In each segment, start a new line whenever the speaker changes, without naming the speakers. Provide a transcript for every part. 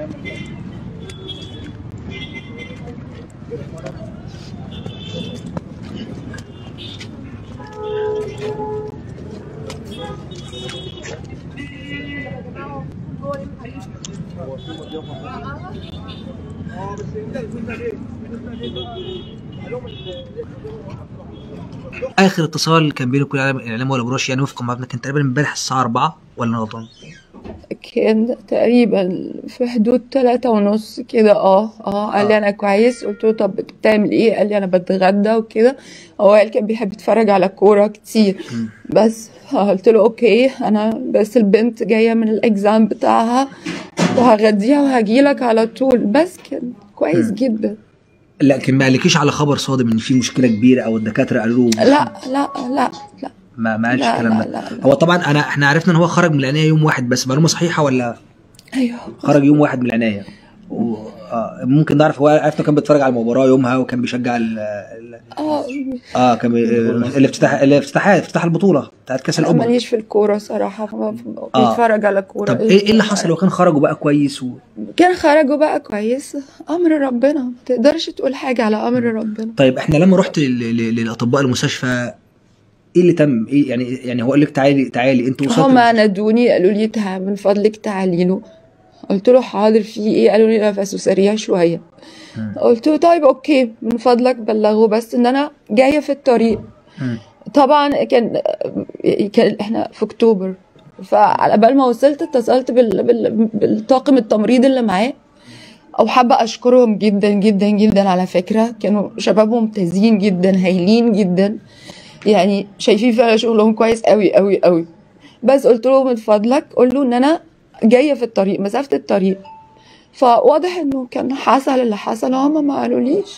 اخر اتصال كان بينك وبين الاعلام الإعلام ولا بروش يعني وفقا ما كان تقريبا امبارح الساعه 4 ولا انا غلطان؟
كان تقريبا في حدود تلاتة ونص كده اه اه قال لي انا كويس قلت له طب بتعمل ايه قال لي انا بتغدى وكده هو قال كان بيحب يتفرج على كورة كتير بس قلت له اوكي انا بس البنت جاية من الاكزام بتاعها وهغديها وهجيلك على طول بس كان كويس جدا
لكن ما قالكيش على خبر صادم ان في مشكله كبيره او الدكاتره قالوا له
لا لا لا لا
ما ما قالش
لا،
الكلام
لا،
ده
لا، لا.
هو طبعا انا احنا عرفنا ان هو خرج من العنايه يوم واحد بس معلومه صحيحه ولا
ايوه
خرج يوم واحد من العنايه و... آه ممكن نعرف هو عرفنا كان بيتفرج على المباراه يومها وكان بيشجع ال... ال...
اه
اه كان بي... الافتتاح الافتتاحات افتتاح البطوله بتاعت كاس
أنا
الامم
ماليش في الكورة صراحة ما-
آه.
بيتفرج على كورة
طب ايه إيه اللي حصل لو كان خرج وبقى كويس و...
كان خرجوا بقى كويس امر ربنا ما تقدرش تقول حاجه على امر ربنا
طيب احنا لما رحت ل- ل- للاطباء المستشفى ايه اللي تم ايه يعني يعني هو قال لك تعالي تعالي انت وصلت
هما نادوني قالوا لي تعال من فضلك تعالي له قلت له حاضر في ايه قالوا لي نفسه سريع شويه قلت له طيب اوكي من فضلك بلغه بس ان انا جايه في الطريق
مم.
طبعا كان كان احنا في اكتوبر فعلى بال ما وصلت اتصلت بال... بال... بالطاقم التمريض اللي معاه او حابه اشكرهم جدا جدا جدا على فكره كانوا شباب ممتازين جدا هايلين جدا يعني شايفين فعلا شغلهم كويس قوي قوي قوي بس قلت له من فضلك قول له ان انا جايه في الطريق مسافه الطريق فواضح انه كان حصل اللي حصل هم ما قالوليش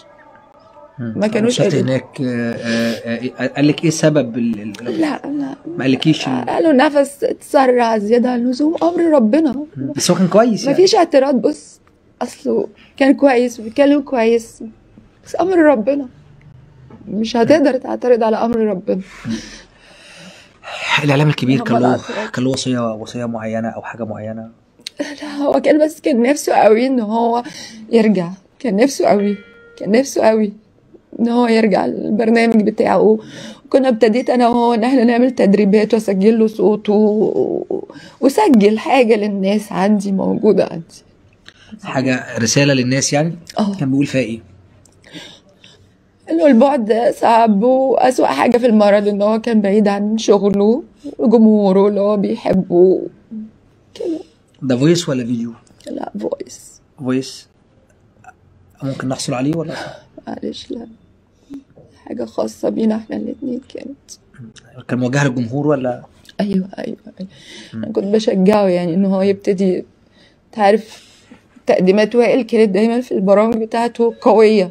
ما كانوش
وصلت
قادرين.
هناك آه، آه، آه، قال لك ايه سبب ال... ال-
لا لا
ما قالكيش ال-
قالوا نفس اتسرع زياده عن اللزوم امر ربنا
بس هو كان كويس
ما
يعني
فيش اعتراض بص اصله كان كويس وبيتكلم كويس بس امر ربنا مش هتقدر تعترض على امر ربنا
الاعلام الكبير كان له
طبعاً.
كان له وصيه وصيه معينه او حاجه معينه
لا هو كان بس كان نفسه قوي ان هو يرجع كان نفسه قوي كان نفسه قوي ان هو يرجع البرنامج بتاعه كنا ابتديت انا وهو ان احنا نعمل تدريبات واسجل له صوته و- وسجل حاجه للناس عندي موجوده عندي
حاجه رساله للناس يعني
اه
كان بيقول فيها ايه
انه البعد صعب واسوأ حاجه في المرض ان هو كان بعيد عن شغله وجمهوره اللي هو بيحبه كده
ده فويس ولا فيديو
لا فويس
فويس ممكن نحصل عليه ولا
معلش لا حاجه خاصه بينا احنا الاتنين كانت
كان موجه للجمهور ولا
ايوه ايوه, أيوة. انا كنت بشجعه يعني ان هو يبتدي تعرف تقديمات وائل كانت دايما في البرامج بتاعته قويه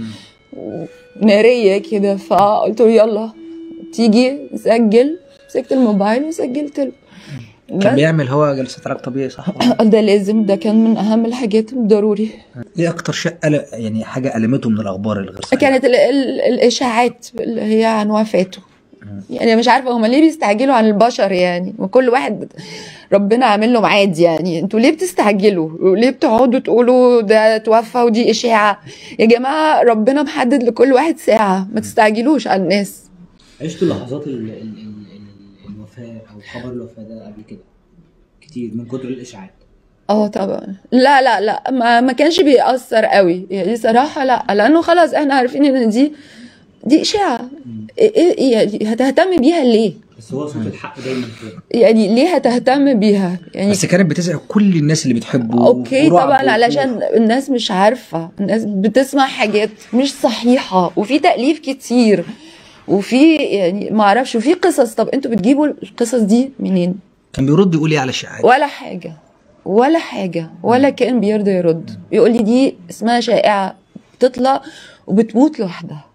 ناريه كده فقلت له يلا تيجي نسجل مسكت الموبايل وسجلت له
كان
بس
بيعمل هو جلسات علاج طبيعي صح
ده لازم ده كان من اهم الحاجات الضروري
ايه اكتر شيء قل... يعني حاجه المته من الاخبار الغير صحيحه
كانت ال ال الاشاعات اللي هي عن وفاته يعني مش عارفه هما ليه بيستعجلوا عن البشر يعني وكل واحد ربنا عامل له ميعاد يعني انتوا ليه بتستعجلوا وليه بتقعدوا تقولوا ده توفى ودي اشاعه يا جماعه ربنا محدد لكل واحد ساعه ما تستعجلوش على الناس
عشتوا لحظات ال ال ال ال الوفاة أو خبر الوفاة ده قبل كده كتير من كتر الإشاعات
اه طبعا لا لا لا ما, ما كانش بيأثر قوي يعني صراحة لا لأنه خلاص احنا عارفين ان دي دي إشاعة ايه ايه إيه يعني هتهتم بيها ليه؟
بس هو صوت الحق دايما كده
يعني ليه هتهتم بيها؟ يعني
بس كانت بتزعج كل الناس اللي بتحبه
اوكي
ورعب
طبعا
وخوف.
علشان الناس مش عارفة الناس بتسمع حاجات مش صحيحة وفي تأليف كتير وفي يعني ما اعرفش وفي قصص طب انتوا بتجيبوا القصص دي منين؟
كان بيرد يقول ايه على الشائعات
ولا حاجة ولا حاجة ولا كان بيرضى يرد يقول لي دي اسمها شائعة بتطلع وبتموت لوحدها